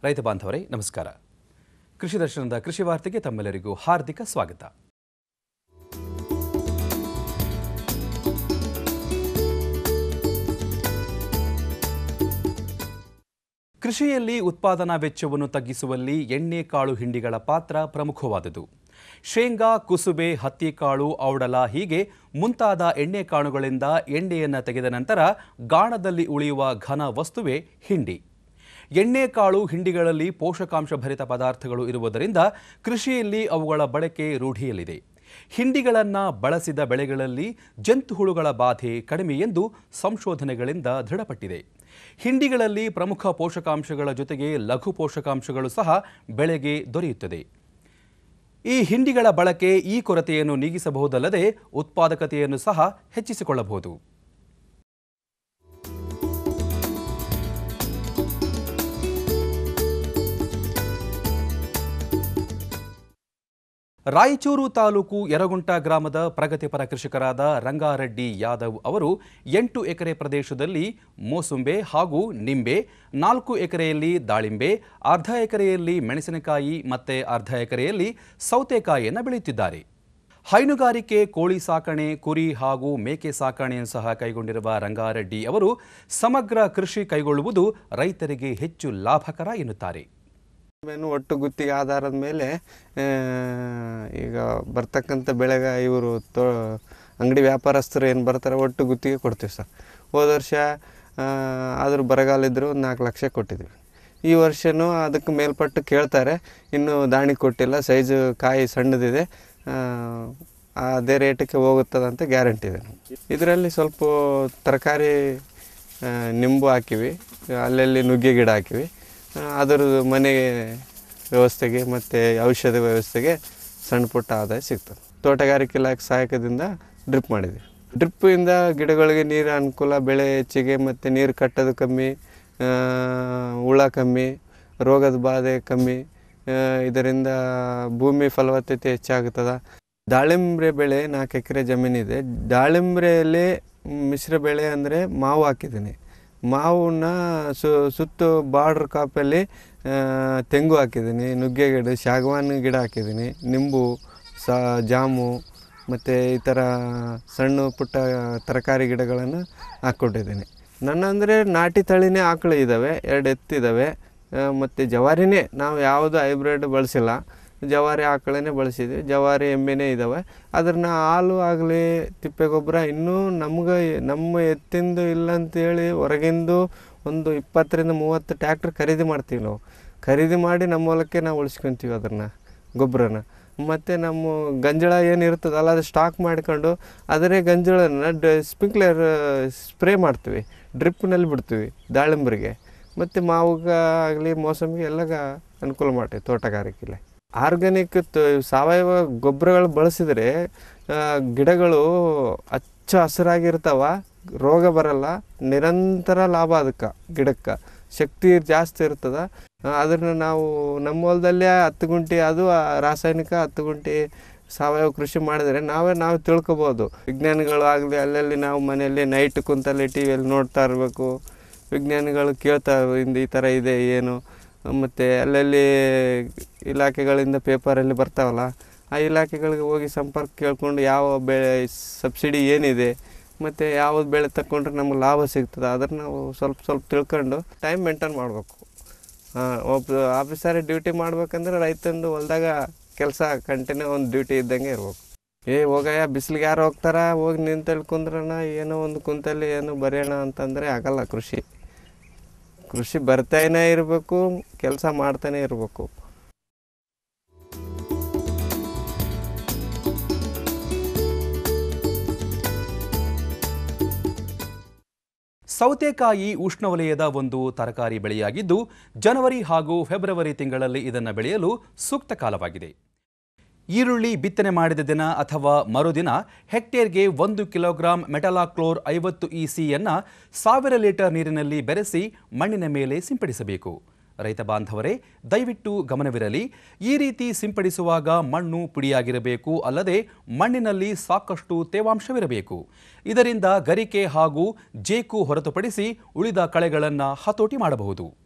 ರೈತ ಬಾಂಧವರೇ ನಮಸ್ಕಾರ ಕೃಷಿ ದರ್ಶನದ ಕೃಷಿ ವಾರ್ತೆಗೆ ತಮ್ಮೆಲ್ಲರಿಗೂ ಹಾರ್ದಿಕ ಸ್ವಾಗತ ಕೃಷಿಯಲ್ಲಿ ಉತ್ಪಾದನಾ ವೆಚ್ಚವನ್ನು ತಗ್ಗಿಸುವಲ್ಲಿ ಎಣ್ಣೆ ಕಾಳು ಹಿಂಡಿಗಳ ಪಾತ್ರ ಪ್ರಮುಖವಾದುದು ಶೇಂಗಾ ಕುಸುಬೆ ಹತ್ತಿಕಾಳು ಔಡಲ ಹೀಗೆ ಮುಂತಾದ ಎಣ್ಣೆ ಕಾಳುಗಳಿಂದ ಎಣ್ಣೆಯನ್ನು ತೆಗೆದ ನಂತರ ಗಾಣದಲ್ಲಿ ಉಳಿಯುವ ಘನ ವಸ್ತುವೇ ಹಿಂಡಿ ಎಣ್ಣೆಕಾಳು ಹಿಂಡಿಗಳಲ್ಲಿ ಪೋಷಕಾಂಶ ಭರಿತ ಪದಾರ್ಥಗಳು ಇರುವುದರಿಂದ ಕೃಷಿಯಲ್ಲಿ ಅವುಗಳ ಬಳಕೆ ರೂಢಿಯಲ್ಲಿದೆ ಹಿಂಡಿಗಳನ್ನು ಬಳಸಿದ ಬೆಳೆಗಳಲ್ಲಿ ಜಂತುಹುಳುಗಳ ಬಾಧೆ ಕಡಿಮೆ ಎಂದು ಸಂಶೋಧನೆಗಳಿಂದ ದೃಢಪಟ್ಟಿದೆ ಹಿಂಡಿಗಳಲ್ಲಿ ಪ್ರಮುಖ ಪೋಷಕಾಂಶಗಳ ಜೊತೆಗೆ ಲಘು ಪೋಷಕಾಂಶಗಳು ಸಹ ಬೆಳೆಗೆ ದೊರೆಯುತ್ತದೆ ಈ ಹಿಂಡಿಗಳ ಬಳಕೆ ಈ ಕೊರತೆಯನ್ನು ನೀಗಿಸಬಹುದಲ್ಲದೆ ಉತ್ಪಾದಕತೆಯನ್ನು ಸಹ ಹೆಚ್ಚಿಸಿಕೊಳ್ಳಬಹುದು ರಾಯಚೂರು ತಾಲೂಕು ಯರಗುಂಟ ಗ್ರಾಮದ ಪ್ರಗತಿಪರ ಕೃಷಿಕರಾದ ರಂಗಾರೆಡ್ಡಿ ಯಾದವ್ ಅವರು ಎಂಟು ಎಕರೆ ಪ್ರದೇಶದಲ್ಲಿ ಮೋಸುಂಬೆ ಹಾಗೂ ನಿಂಬೆ ನಾಲ್ಕು ಎಕರೆಯಲ್ಲಿ ದಾಳಿಂಬೆ ಅರ್ಧ ಎಕರೆಯಲ್ಲಿ ಮೆಣಸಿನಕಾಯಿ ಮತ್ತೆ ಅರ್ಧ ಎಕರೆಯಲ್ಲಿ ಸೌತೆಕಾಯಿಯನ್ನು ಬೆಳೆಯುತ್ತಿದ್ದಾರೆ ಹೈನುಗಾರಿಕೆ ಕೋಳಿ ಸಾಕಣೆ ಕುರಿ ಹಾಗೂ ಮೇಕೆ ಸಾಕಣೆಯನ್ನು ಸಹ ಕೈಗೊಂಡಿರುವ ರಂಗಾರೆಡ್ಡಿ ಅವರು ಸಮಗ್ರ ಕೃಷಿ ಕೈಗೊಳ್ಳುವುದು ರೈತರಿಗೆ ಹೆಚ್ಚು ಲಾಭಕರ ಎನ್ನುತ್ತಾರೆ ಮೇನು ಒಟ್ಟು ಗುತ್ತಿಗೆ ಆಧಾರದ ಮೇಲೆ ಆ, ಈಗ ಬರ್ತಕ್ಕಂಥ ಬೆಳೆಗ ಇವರು ತೋ ಅಂಗಡಿ ವ್ಯಾಪಾರಸ್ಥರು ಏನು ಬರ್ತಾರೆ ಒಟ್ಟು ಗುತ್ತಿಗೆ ಕೊಡ್ತೀವಿ ಸರ್ ಹೋದ ವರ್ಷ ಆ, ಆದರೂ ಬರಗಾಲ ಇದ್ದರೂ ಒಂದು ನಾಲ್ಕು ಲಕ್ಷ ಕೊಟ್ಟಿದ್ವಿ ಈ ವರ್ಷವೂ ಅದಕ್ಕೆ ಮೇಲ್ಪಟ್ಟು ಕೇಳ್ತಾರೆ ಇನ್ನೂ ದಾಣಿ ಕೊಟ್ಟಿಲ್ಲ ಸೈಜು ಕಾಯಿ ಸಣ್ಣದಿದೆ ಆ, ಅದೇ ರೇಟಕ್ಕೆ ಹೋಗುತ್ತದೆ ಅಂತ ಗ್ಯಾರಂಟಿ ಇದೆ ಇದರಲ್ಲಿ ಸ್ವಲ್ಪ ತರಕಾರಿ ಆ, ನಿಂಬು ಹಾಕಿವಿ ಅಲ್ಲಲ್ಲಿ ನುಗ್ಗೆ ಗಿಡ ಹಾಕಿವಿ ಆ, ಅದರದ್ದು ಮನೆಗೆ ವ್ಯವಸ್ಥೆಗೆ ಮತ್ತು ಔಷಧ ವ್ಯವಸ್ಥೆಗೆ ಸಣ್ಣ ಪುಟ್ಟ ಆದಾಯ ಸಿಗ್ತದೆ ತೋಟಗಾರಿಕೆ ಇಲಾಖೆ ಸಹಾಯಕದಿಂದ ಡ್ರಿಪ್ ಮಾಡಿದ್ವಿ ಡ್ರಿಪ್ಪಿಂದ ಗಿಡಗಳಿಗೆ ನೀರು ಅನುಕೂಲ ಬೆಳೆ ಹೆಚ್ಚಿಗೆ ಮತ್ತು ನೀರು ಕಟ್ಟೋದು ಕಮ್ಮಿ ಆ, ಹುಳ ಕಮ್ಮಿ ರೋಗದ ಬಾಧೆ ಕಮ್ಮಿ ಆ, ಇದರಿಂದ ಭೂಮಿ ಫಲವತ್ತತೆ ಹೆಚ್ಚಾಗುತ್ತದೆ ದಾಳಿಂಬ್ರೆ ಬೆಳೆ ನಾಲ್ಕು ಎಕರೆ ಜಮೀನಿದೆ ದಾಳಿಂಬ್ರೆಯಲ್ಲಿ ಮಿಶ್ರ ಬೆಳೆ ಅಂದರೆ ಮಾವು ಹಾಕಿದ್ದೀನಿ ಮಾವನ್ನ ಸು ಸುತ್ತು ಬಾರ್ಡ್ರ್ ಕಾಪಲ್ಲಿ ಆ, ತೆಂಗು ಹಾಕಿದ್ದೀನಿ ನುಗ್ಗೆ ಗಿಡ ಶಾಗವಾನಿ ಗಿಡ ಹಾಕಿದ್ದೀನಿ ನಿಂಬು ಸಾ ಜಾಮು ಮತ್ತು ಈ ಥರ ಸಣ್ಣ ಪುಟ್ಟ ತರಕಾರಿ ಗಿಡಗಳನ್ನು ಹಾಕ್ಕೊಟ್ಟಿದ್ದೀನಿ ನನ್ನ ಅಂದರೆ ನಾಟಿ ತಳಿನೇ ಆಕಳು ಇದ್ದಾವೆ ಎರಡು ಎತ್ತಿದ್ದಾವೆ ಮತ್ತು ಜವಾರಿನೇ ನಾವು ಯಾವುದು ಹೈಬ್ರಿಡ್ ಬಳಸಿಲ್ಲ ಜವಾರಿ ಆಕಳನ್ನೇ ಬಳಸಿದ್ವಿ ಜವಾರಿ ಎಮ್ಮೆನೇ ಇದ್ದಾವೆ ಅದನ್ನ ಹಾಲು ಆಗಲಿ ತಿಪ್ಪೆ ಗೊಬ್ಬರ ಇನ್ನೂ ನಮ್ಗೆ ನಮ್ಮ ಎತ್ತಿಂದು ಇಲ್ಲ ಅಂತೇಳಿ ಹೊರಗಿಂದು ಒಂದು ಇಪ್ಪತ್ತರಿಂದ ಮೂವತ್ತು ಟ್ಯಾಕ್ಟ್ರ್ ಖರೀದಿ ಮಾಡ್ತೀವಿ ನಾವು ಖರೀದಿ ಮಾಡಿ ನಮ್ಮ ಹೊಲಕ್ಕೆ ನಾವು ಉಳಿಸ್ಕೊತೀವಿ ಅದನ್ನು ಗೊಬ್ಬರನ ಮತ್ತು ನಮ್ಮ ಗಂಜಳ ಏನಿರ್ತದಲ್ಲ ಅದು ಸ್ಟಾಕ್ ಮಾಡ್ಕೊಂಡು ಅದರೇ ಗಂಜಳನ ಡ ಸ್ಪ್ರಿಂಕ್ಲರ್ ಸ್ಪ್ರೇ ಮಾಡ್ತೀವಿ ಡ್ರಿಪ್ನಲ್ಲಿ ಬಿಡ್ತೀವಿ ದಾಳಿಂಬರಿಗೆ ಮತ್ತು ಮಾವಿಗೆ ಆಗಲಿ ಮೋಸಂಬಿಗೆ ಎಲ್ಲಗ ಅನುಕೂಲ ಮಾಡ್ತೀವಿ ತೋಟಗಾರಿಕೆಯಲ್ಲಿ ಆರ್ಗ್ಯಾನಿಕ್ ಸಾವಯವ ಗೊಬ್ಬರಗಳು ಬಳಸಿದರೆ ಆ, ಗಿಡಗಳು ಹಚ್ಚ ಹಸಿರಾಗಿರ್ತಾವ ರೋಗ ಬರಲ್ಲ ನಿರಂತರ ಲಾಭ ಅದಕ್ಕೆ ಗಿಡಕ್ಕೆ ಶಕ್ತಿ ಜಾಸ್ತಿ ಇರ್ತದೆ ಅದನ್ನು ನಾವು ನಮ್ಮ ಹೊಲದಲ್ಲೇ ಹತ್ತು ಗುಂಟೆ ಅದು ಆ ರಾಸಾಯನಿಕ ಹತ್ತು ಗುಂಟೆ ಸಾವಯವ ಕೃಷಿ ಮಾಡಿದರೆ ನಾವೇ ನಾವು ತಿಳ್ಕೊಬೋದು ವಿಜ್ಞಾನಿಗಳು ಆಗಲಿ ಅಲ್ಲಲ್ಲಿ ನಾವು ಮನೆಯಲ್ಲಿ ನೈಟ್ ಕುಂತಲ್ಲಿ ಟಿ ವಿಯಲ್ಲಿ ನೋಡ್ತಾ ಇರಬೇಕು ವಿಜ್ಞಾನಿಗಳು ಕೇಳ್ತಾ ಇಂದ ಈ ಥರ ಇದೆ ಏನು ಮತ್ತು ಅಲ್ಲಲ್ಲಿ ಇಲಾಖೆಗಳಿಂದ ಪೇಪರಲ್ಲಿ ಬರ್ತಾವಲ್ಲ ಆ ಇಲಾಖೆಗಳಿಗೆ ಹೋಗಿ ಸಂಪರ್ಕ ಕೇಳ್ಕೊಂಡು ಯಾವ ಬೆಳೆ ಸಬ್ಸಿಡಿ ಏನಿದೆ ಮತ್ತು ಯಾವ್ದು ಬೆಳೆ ತಗೊಂಡ್ರೆ ನಮ್ಗೆ ಲಾಭ ಸಿಗ್ತದೆ ಅದನ್ನು ನಾವು ಸ್ವಲ್ಪ ಸ್ವಲ್ಪ ತಿಳ್ಕೊಂಡು ಟೈಮ್ ಮೇಂಟೈನ್ ಮಾಡಬೇಕು ಒಬ್ಬ ಆಫೀಸರ್ ಡ್ಯೂಟಿ ಮಾಡ್ಬೇಕಂದ್ರೆ ರೈತಂದು ಹೊಲ್ದಾಗ ಕೆಲಸ ಕಂಟಿನ್ಯೂ ಒಂದು ಡ್ಯೂಟಿ ಇದ್ದಂಗೆ ಇರ್ಬೇಕು ಏ ಹೋಗಯ್ಯ ಬಿಸಿಲಿಗೆ ಯಾರು ಹೋಗ್ತಾರ ಹೋಗಿ ನಿಂತಲ್ಲಿ ಕುಂದ್ರಣ ಏನೋ ಒಂದು ಕುಂತಲ್ಲಿ ಏನೋ ಬರೆಯೋಣ ಅಂತಂದರೆ ಆಗಲ್ಲ ಕೃಷಿ ಕೃಷಿ ಬರ್ತಾನೆ ಇರಬೇಕು ಕೆಲಸ ಮಾಡ್ತಾನೆ ಇರಬೇಕು ಸೌತೆಕಾಯಿ ಉಷ್ಣವಲಯದ ಒಂದು ತರಕಾರಿ ಬೆಳೆಯಾಗಿದ್ದು ಜನವರಿ ಹಾಗೂ ಫೆಬ್ರವರಿ ತಿಂಗಳಲ್ಲಿ ಇದನ್ನು ಬೆಳೆಯಲು ಸೂಕ್ತ ಕಾಲವಾಗಿದೆ ಈರುಳ್ಳಿ ಬಿತ್ತನೆ ಮಾಡಿದ ದಿನ ಅಥವಾ ಮರುದಿನ ಹೆಕ್ಟೇರ್ಗೆ ಒಂದು ಕಿಲೋಗ್ರಾಂ ಮೆಟಲಾಕ್ಲೋರ್ ಐವತ್ತು ಇಸಿಯನ್ನು ಸಾವಿರ ಲೀಟರ್ ನೀರಿನಲ್ಲಿ ಬೆರೆಸಿ ಮಣ್ಣಿನ ಮೇಲೆ ಸಿಂಪಡಿಸಬೇಕು ರೈತ ಬಾಂಧವರೇ ದಯವಿಟ್ಟು ಗಮನವಿರಲಿ ಈ ರೀತಿ ಸಿಂಪಡಿಸುವಾಗ ಮಣ್ಣು ಪುಡಿಯಾಗಿರಬೇಕು ಅಲ್ಲದೆ ಮಣ್ಣಿನಲ್ಲಿ ಸಾಕಷ್ಟು ತೇವಾಂಶವಿರಬೇಕು ಇದರಿಂದ ಗರಿಕೆ ಹಾಗೂ ಜೇಕು ಹೊರತುಪಡಿಸಿ ಉಳಿದ ಕಳೆಗಳನ್ನು ಹತೋಟಿ ಮಾಡಬಹುದು